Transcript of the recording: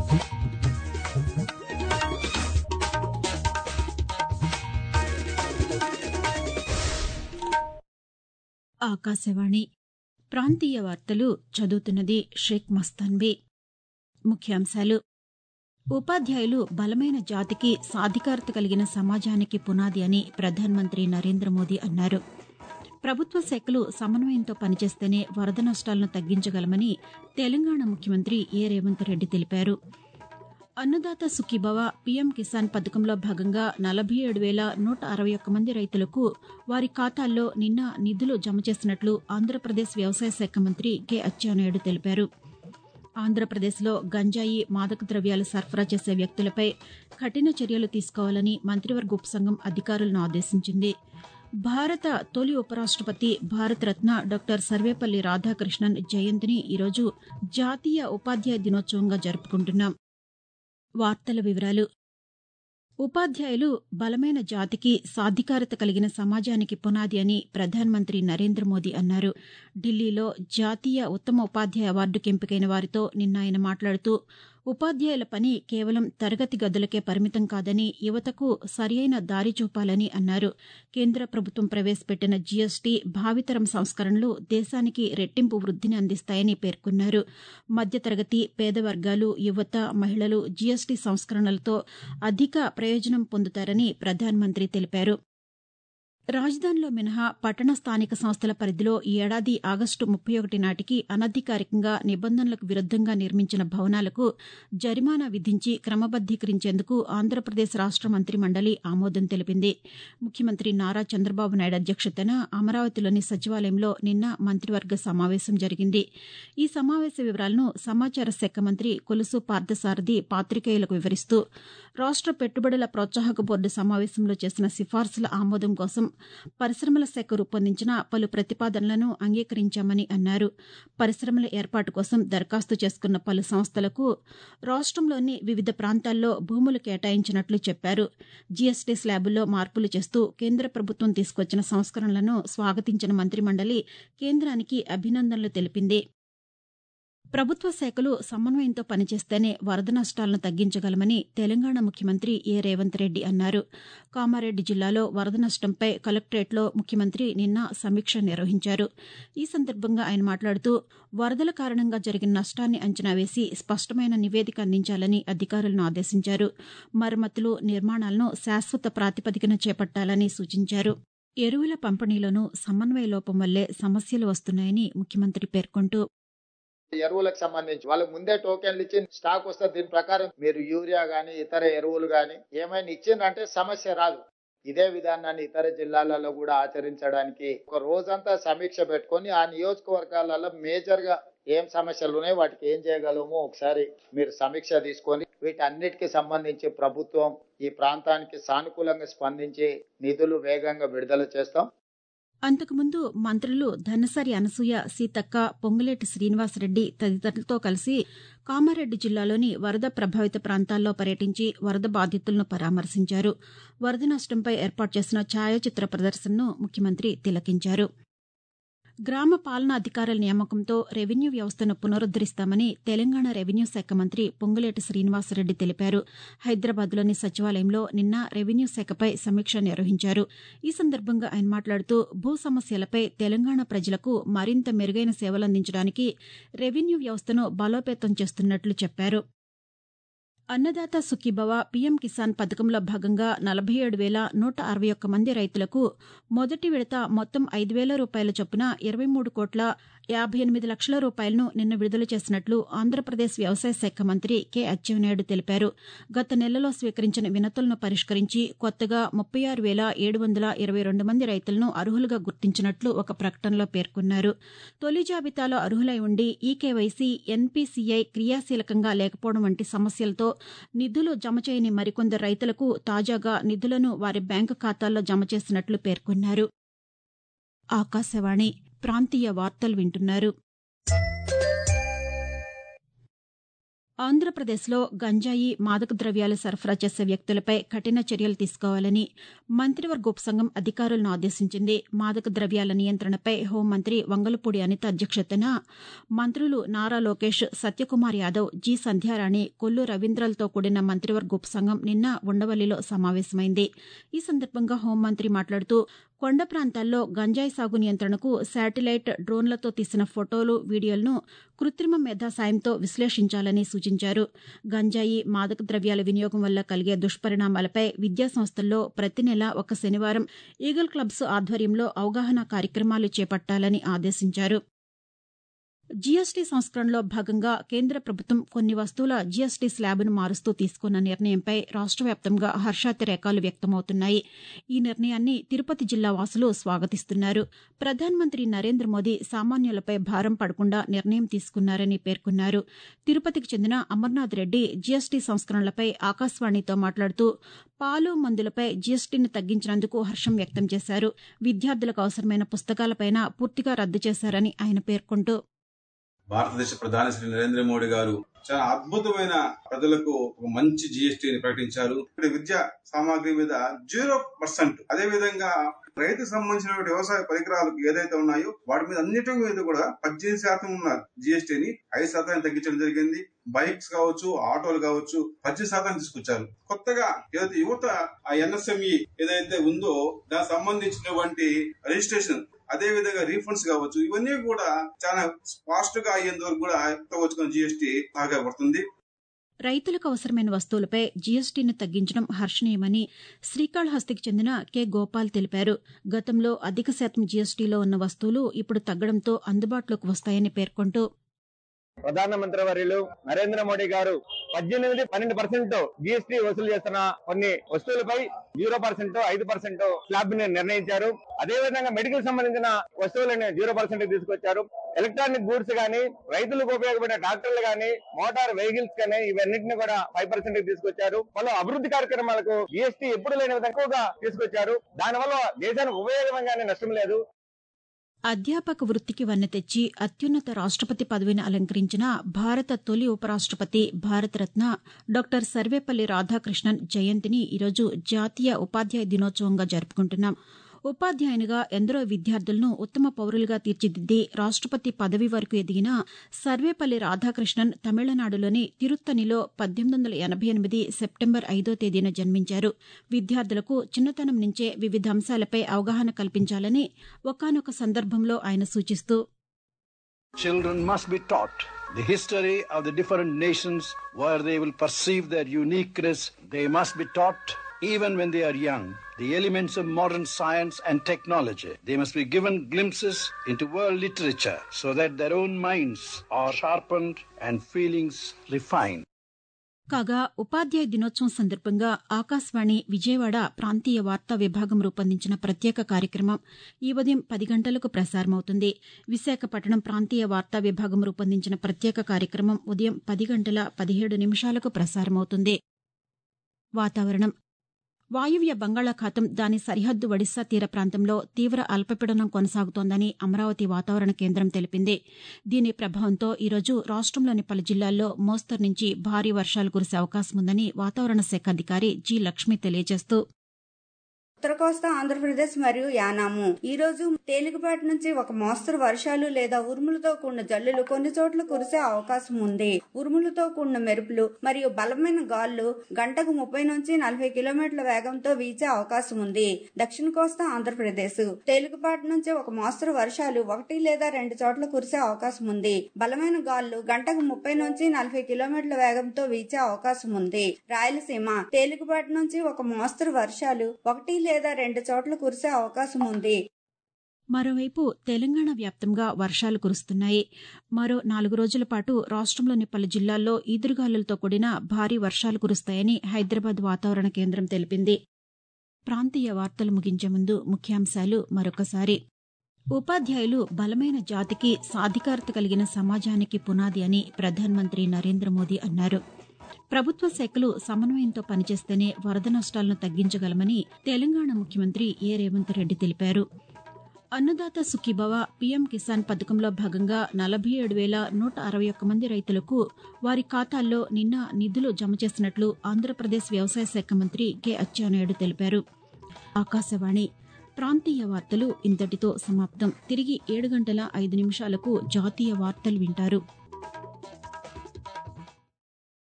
ఆకాశవాణి ప్రాంతీయ వార్తలు చదువుతున్నది షేక్ మస్తాన్బీ ముఖ్యాంశాలు ఉపాధ్యాయులు బలమైన జాతికి సాధికారత కలిగిన సమాజానికి పునాది అని ప్రధానమంత్రి నరేంద్ర మోదీ అన్నారు ప్రభుత్వ శాఖలు సమన్వయంతో పనిచేస్తేనే వరద నష్టాలను తగ్గించగలమని తెలంగాణ ముఖ్యమంత్రి ఏ రేవంత్ రెడ్డి తెలిపారు అన్నదాత సుఖీభవ పీఎం కిసాన్ పథకంలో భాగంగా నలభై ఏడు వేల నూట అరవై ఒక్క మంది రైతులకు వారి ఖాతాల్లో నిన్న నిధులు జమ చేసినట్లు ఆంధ్రప్రదేశ్ వ్యవసాయ శాఖ మంత్రి కె అచ్చెన్నాయుడు తెలిపారు ఆంధ్రప్రదేశ్లో గంజాయి మాదక ద్రవ్యాలు సరఫరా చేసే వ్యక్తులపై కఠిన చర్యలు తీసుకోవాలని మంత్రివర్గ ఉపసంఘం అధికారులను ఆదేశించింది భారత తొలి ఉపరాష్టపతి భారతరత్న డాక్టర్ సర్వేపల్లి రాధాకృష్ణన్ జయంతిని ఈరోజు జాతీయ ఉపాధ్యాయ దినోత్సవంగా జరుపుకుంటున్నాం వార్తల వివరాలు ఉపాధ్యాయులు బలమైన జాతికి సాధికారత కలిగిన సమాజానికి పునాది అని ప్రధానమంత్రి నరేంద్ర మోదీ అన్నారు ఢిల్లీలో జాతీయ ఉత్తమ ఉపాధ్యాయ అవార్డుకు ఎంపికైన వారితో నిన్న ఆయన మాట్లాడుతూ ఉపాధ్యాయుల పని కేవలం తరగతి గదులకే పరిమితం కాదని యువతకు సరియైన దారి చూపాలని అన్నారు కేంద్ర ప్రభుత్వం ప్రవేశపెట్టిన జీఎస్టీ భావితరం సంస్కరణలు దేశానికి రెట్టింపు వృద్దిని అందిస్తాయని పేర్కొన్నారు మధ్యతరగతి పేద వర్గాలు యువత మహిళలు జీఎస్టీ సంస్కరణలతో అధిక ప్రయోజనం పొందుతారని ప్రధానమంత్రి తెలిపారు రాజధానిలో మినహా పట్టణ స్థానిక సంస్థల పరిధిలో ఈ ఏడాది ఆగస్టు ముప్పై ఒకటి నాటికి అనధికారికంగా నిబంధనలకు విరుద్దంగా నిర్మించిన భవనాలకు జరిమానా విధించి క్రమబద్దీకరించేందుకు ఆంధ్రప్రదేశ్ రాష్ట మంత్రి మండలి ఆమోదం తెలిపింది ముఖ్యమంత్రి నారా చంద్రబాబు నాయుడు అధ్యక్షతన అమరావతిలోని సచివాలయంలో నిన్న మంత్రివర్గ సమావేశం జరిగింది ఈ సమావేశ వివరాలను సమాచార శాఖ మంత్రి కొలుసు పార్థసారథి పాతికేయులకు వివరిస్తూ రాష్ట పెట్టుబడుల ప్రోత్సాహక బోర్డు సమావేశంలో చేసిన సిఫార్సుల ఆమోదం కోసం పరిశ్రమల శాఖ రూపొందించిన పలు ప్రతిపాదనలను అంగీకరించామని అన్నారు పరిశ్రమల ఏర్పాటు కోసం దరఖాస్తు చేసుకున్న పలు సంస్థలకు రాష్టంలోని వివిధ ప్రాంతాల్లో భూములు కేటాయించినట్లు చెప్పారు జీఎస్టీ స్లాబుల్లో మార్పులు చేస్తూ కేంద్ర ప్రభుత్వం తీసుకొచ్చిన సంస్కరణలను స్వాగతించిన మంత్రిమండలి కేంద్రానికి అభినందనలు తెలిపింది ప్రభుత్వ శాఖలు సమన్వయంతో పనిచేస్తేనే వరద నష్టాలను తగ్గించగలమని తెలంగాణ ముఖ్యమంత్రి ఏ రేవంత్ రెడ్డి అన్నారు కామారెడ్డి జిల్లాలో వరద నష్టంపై కలెక్టరేట్లో ముఖ్యమంత్రి నిన్న సమీక్ష నిర్వహించారు ఈ సందర్భంగా ఆయన మాట్లాడుతూ వరదల కారణంగా జరిగిన నష్టాన్ని అంచనా వేసి స్పష్టమైన నివేదిక అందించాలని అధికారులను ఆదేశించారు మరమ్మతులు నిర్మాణాలను శాశ్వత ప్రాతిపదికన చేపట్టాలని సూచించారు ఎరువుల పంపిణీలోనూ సమన్వయ లోపం వల్లే సమస్యలు వస్తున్నాయని ముఖ్యమంత్రి పేర్కొంటూ ఎరువులకు సంబంధించి వాళ్ళకి ముందే టోకెన్లు ఇచ్చి స్టాక్ వస్తే దీని ప్రకారం మీరు యూరియా గాని ఇతర ఎరువులు గాని ఏమైనా ఇచ్చిందంటే సమస్య రాదు ఇదే విధానాన్ని ఇతర జిల్లాలలో కూడా ఆచరించడానికి ఒక రోజంతా సమీక్ష పెట్టుకొని ఆ నియోజకవర్గాలలో మేజర్ గా ఏం సమస్యలు ఉన్నాయి వాటికి ఏం చేయగలమో ఒకసారి మీరు సమీక్ష తీసుకొని వీటన్నిటికీ సంబంధించి ప్రభుత్వం ఈ ప్రాంతానికి సానుకూలంగా స్పందించి నిధులు వేగంగా విడుదల చేస్తాం అంతకుముందు మంత్రులు ధనసరి అనసూయ సీతక్క పొంగులేటి శ్రీనివాసరెడ్డి తదితరులతో కలిసి కామారెడ్డి జిల్లాలోని వరద ప్రభావిత ప్రాంతాల్లో పర్యటించి వరద బాధితులను పరామర్శించారు వరద నష్టంపై ఏర్పాటు చేసిన ఛాయాచిత్ర ప్రదర్శనను ముఖ్యమంత్రి తిలకించారు గ్రామ పాలనా అధికారుల నియామకంతో రెవెన్యూ వ్యవస్థను పునరుద్దరిస్తామని తెలంగాణ రెవెన్యూ శాఖ మంత్రి పొంగులేటి శ్రీనివాసరెడ్డి తెలిపారు హైదరాబాద్లోని సచివాలయంలో నిన్న రెవెన్యూ శాఖపై సమీక్ష నిర్వహించారు ఈ సందర్భంగా ఆయన మాట్లాడుతూ భూ సమస్యలపై తెలంగాణ ప్రజలకు మరింత మెరుగైన సేవలందించడానికి రెవెన్యూ వ్యవస్థను బలోపేతం చేస్తున్నట్లు చెప్పారు అన్నదాత సుఖీభవ పీఎం కిసాన్ పథకంలో భాగంగా నలభై ఏడు వేల నూట అరవై ఒక్క మంది రైతులకు మొదటి విడత మొత్తం ఐదు వేల రూపాయల చొప్పున ఇరవై మూడు కోట్ల యాభై ఎనిమిది లక్షల రూపాయలను నిన్న విడుదల చేసినట్లు ఆంధ్రప్రదేశ్ వ్యవసాయ శాఖ మంత్రి కె అచ్చెన్నాయుడు తెలిపారు గత నెలలో స్వీకరించిన వినతులను పరిష్కరించి కొత్తగా ముప్పై ఆరు వేల ఏడు వందల ఇరవై రెండు మంది రైతులను అర్హులుగా గుర్తించినట్లు ఒక ప్రకటనలో పేర్కొన్నారు తొలి జాబితాలో అర్హులై ఉండి ఈకేవైసీ ఎన్పీసీఐ క్రియాశీలకంగా లేకపోవడం వంటి సమస్యలతో నిధులు జమ చేయని మరికొందరు రైతులకు తాజాగా నిధులను వారి బ్యాంకు ఖాతాల్లో జమ చేసినట్లు పేర్కొన్నారు ఆకాశవాణి ప్రాంతీయ వార్తలు వింటున్నారు ఆంధ్రప్రదేశ్లో గంజాయి మాదక ద్రవ్యాలు సరఫరా చేసే వ్యక్తులపై కఠిన చర్యలు తీసుకోవాలని మంత్రివర్గ ఉపసంఘం అధికారులను ఆదేశించింది మాదక ద్రవ్యాల నియంత్రణపై హోంమంత్రి వంగలపూడి అనిత అధ్యక్షతన మంత్రులు నారా లోకేష్ సత్యకుమార్ యాదవ్ జి సంధ్యారాణి కొల్లు రవీంద్రలతో కూడిన మంత్రివర్గ ఉపసంఘం నిన్న ఉండవల్లిలో సమావేశమైంది ఈ సందర్భంగా హోంమంత్రి మాట్లాడుతూ కొండ ప్రాంతాల్లో గంజాయి సాగు నియంత్రణకు శాటిలైట్ డ్రోన్లతో తీసిన ఫోటోలు వీడియోలను కృత్రిమ మేధా సాయంతో విశ్లేషించాలని సూచించారు గంజాయి మాదక ద్రవ్యాల వినియోగం వల్ల కలిగే దుష్పరిణామాలపై విద్యా సంస్థల్లో ప్రతి నెల ఒక శనివారం ఈగల్ క్లబ్స్ ఆధ్వర్యంలో అవగాహన కార్యక్రమాలు చేపట్టాలని ఆదేశించారు జీఎస్టీ సంస్కరణలో భాగంగా కేంద్ర ప్రభుత్వం కొన్ని వస్తువుల జీఎస్టీ స్లాబ్ను మారుస్తూ తీసుకున్న నిర్ణయంపై రాష్ట్ర వ్యాప్తంగా హర్షాతిరేకాలు వ్యక్తమవుతున్నాయి ఈ నిర్ణయాన్ని తిరుపతి జిల్లా వాసులు స్వాగతిస్తున్నారు ప్రధానమంత్రి నరేంద్ర మోదీ సామాన్యులపై భారం పడకుండా నిర్ణయం తీసుకున్నారని పేర్కొన్నారు తిరుపతికి చెందిన అమర్నాథ్ రెడ్డి జీఎస్టీ సంస్కరణలపై ఆకాశవాణితో మాట్లాడుతూ పాలు మందులపై జీఎస్టీని తగ్గించినందుకు హర్షం వ్యక్తం చేశారు విద్యార్థులకు అవసరమైన పుస్తకాలపైన పూర్తిగా రద్దు చేశారని ఆయన పేర్కొంటూ భారతదేశ ప్రధాని శ్రీ నరేంద్ర మోడీ గారు చాలా అద్భుతమైన ప్రజలకు ఒక మంచి జిఎస్టీని ప్రకటించారు ఇక్కడ విద్యా సామాగ్రి మీద జీరో పర్సెంట్ అదే విధంగా రైతుకు సంబంధించిన వ్యవసాయ పరికరాలకు ఏదైతే ఉన్నాయో వాటి మీద అన్నిటి మీద కూడా పద్దెనిమిది శాతం ఉన్న జిఎస్టీని ఐదు శాతాన్ని తగ్గించడం జరిగింది బైక్స్ కావచ్చు ఆటోలు కావచ్చు పద్దెనిమిది శాతం తీసుకొచ్చారు కొత్తగా ఏదైతే యువత ఆ ఎన్ఎస్ఎంఈ ఏదైతే ఉందో దానికి సంబంధించినటువంటి రిజిస్ట్రేషన్ అదే విధంగా రీఫండ్స్ కావచ్చు ఇవన్నీ కూడా చాలా ఫాస్ట్ గా అయ్యేంత వరకు కూడా వచ్చుకున్న జిఎస్టీ సహాయపడుతుంది రైతులకు అవసరమైన వస్తువులపై జీఎస్టీని తగ్గించడం హర్షణీయమని శ్రీకాళహస్తికి చెందిన కె గోపాల్ తెలిపారు గతంలో అధిక శాతం జీఎస్టీలో ఉన్న వస్తువులు ఇప్పుడు తగ్గడంతో అందుబాటులోకి వస్తాయని పేర్కొంటూ ప్రధానమంత్రి వర్యులు నరేంద్ర మోడీ గారు పద్దెనిమిది పన్నెండు పర్సెంట్ జీఎస్టీ వసూలు చేస్తున్న కొన్ని వస్తువులపై జీరో పర్సెంట్ ఐదు పర్సెంట్ స్లాబ్ ని నిర్ణయించారు అదే విధంగా మెడికల్ సంబంధించిన వస్తువులను జీరో పర్సెంట్ తీసుకొచ్చారు ఎలక్ట్రానిక్ గూడ్స్ గానీ రైతులకు ఉపయోగపడే ట్రాక్టర్లు గానీ మోటార్ వెహికల్స్ కానీ ఇవన్నింటిని కూడా ఫైవ్ పర్సెంట్ తీసుకొచ్చారు పలు అభివృద్ధి కార్యక్రమాలకు జీఎస్టీ ఎప్పుడు లేని విధంగా ఎక్కువగా తీసుకొచ్చారు దానివల్ల దేశానికి ఉపయోగంగానే నష్టం లేదు అధ్యాపక వృత్తికి వన్నె తెచ్చి అత్యున్నత రాష్టపతి పదవిని అలంకరించిన భారత తొలి ఉపరాష్టపతి భారతరత్న డాక్టర్ సర్వేపల్లి రాధాకృష్ణన్ జయంతిని ఈరోజు జాతీయ ఉపాధ్యాయ దినోత్సవంగా జరుపుకుంటున్నాం ఉపాధ్యాయునిగా ఎందరో విద్యార్థులను ఉత్తమ పౌరులుగా తీర్చిదిద్ది రాష్టపతి పదవి వరకు ఎదిగిన సర్వేపల్లి రాధాకృష్ణన్ తమిళనాడులోని తిరుత్తనిలో పద్దెనిమిది వందల ఎనభై ఎనిమిది సెప్టెంబర్ ఐదో తేదీన జన్మించారు విద్యార్థులకు చిన్నతనం నుంచే వివిధ అంశాలపై అవగాహన కల్పించాలని ఒకానొక సందర్భంలో ఆయన సూచిస్తూ Children must be taught the history of the different nations where they will perceive their uniqueness. They must be taught even when they are young, the elements of modern science and technology. They must be given glimpses into world literature so that their own minds are sharpened and feelings refined. కాగా ఉపాధ్యాయ దినోత్సవం సందర్భంగా ఆకాశవాణి విజయవాడ ప్రాంతీయ వార్తా విభాగం రూపొందించిన ప్రత్యేక కార్యక్రమం ఈ ఉదయం పది గంటలకు ప్రసారమవుతుంది విశాఖపట్నం ప్రాంతీయ వార్తా విభాగం రూపొందించిన ప్రత్యేక కార్యక్రమం ఉదయం పది గంటల పదిహేడు నిమిషాలకు ప్రసారమవుతుంది వాతావరణం వాయువ్య బంగాళాఖాతం దాని సరిహద్దు ఒడిశా తీర ప్రాంతంలో తీవ్ర అల్పపీడనం కొనసాగుతోందని అమరావతి వాతావరణ కేంద్రం తెలిపింది దీని ప్రభావంతో ఈరోజు రాష్టంలోని పలు జిల్లాల్లో మోస్తరు నుంచి భారీ వర్షాలు కురిసే అవకాశం ఉందని వాతావరణ శాఖ అధికారి జి లక్ష్మి తెలియజేస్తూ ఉత్తర కోస్తా ఆంధ్రప్రదేశ్ మరియు యానాము ఈ రోజు తేలికపాటి నుంచి ఒక మోస్తరు వర్షాలు లేదా ఉరుములతో కూడిన జల్లులు కొన్ని చోట్ల కురిసే అవకాశం ఉంది ఉరుములతో కూడిన మెరుపులు మరియు బలమైన గాలులు గంటకు ముప్పై నుంచి నలభై కిలోమీటర్ల వేగంతో వీచే అవకాశం ఉంది దక్షిణ కోస్తా ఆంధ్రప్రదేశ్ తేలికపాటి నుంచి ఒక మోస్తరు వర్షాలు ఒకటి లేదా రెండు చోట్ల కురిసే అవకాశం ఉంది బలమైన గాలులు గంటకు ముప్పై నుంచి నలభై కిలోమీటర్ల వేగంతో వీచే అవకాశం ఉంది రాయలసీమ తేలికపాటి నుంచి ఒక మోస్తరు వర్షాలు ఒకటి లేదా రెండు చోట్ల కురిసే అవకాశం ఉంది మరోవైపు తెలంగాణ వ్యాప్తంగా వర్షాలు కురుస్తున్నాయి మరో నాలుగు రోజుల పాటు రాష్టంలోని పలు జిల్లాల్లో ఈదురుగాలులతో కూడిన భారీ వర్షాలు కురుస్తాయని హైదరాబాద్ వాతావరణ కేంద్రం తెలిపింది ప్రాంతీయ వార్తలు ముగించే ముందు ముఖ్యాంశాలు మరొకసారి ఉపాధ్యాయులు బలమైన జాతికి సాధికారత కలిగిన సమాజానికి పునాది అని ప్రధానమంత్రి నరేంద్ర మోదీ అన్నారు ప్రభుత్వ శాఖలు సమన్వయంతో పనిచేస్తేనే వరద నష్టాలను తగ్గించగలమని తెలంగాణ ముఖ్యమంత్రి ఏ రేవంత్ రెడ్డి తెలిపారు అన్నదాత సుఖీభవ పీఎం కిసాన్ పథకంలో భాగంగా నలభై ఏడు వేల నూట అరవై ఒక్క మంది రైతులకు వారి ఖాతాల్లో నిన్న నిధులు జమ చేసినట్లు ఆంధ్రప్రదేశ్ వ్యవసాయ శాఖ మంత్రి కె అచ్చెన్నాయుడు తెలిపారు ఆకాశవాణి ప్రాంతీయ వార్తలు ఇంతటితో సమాప్తం తిరిగి ఏడు గంటల ఐదు నిమిషాలకు జాతీయ వార్తలు వింటారు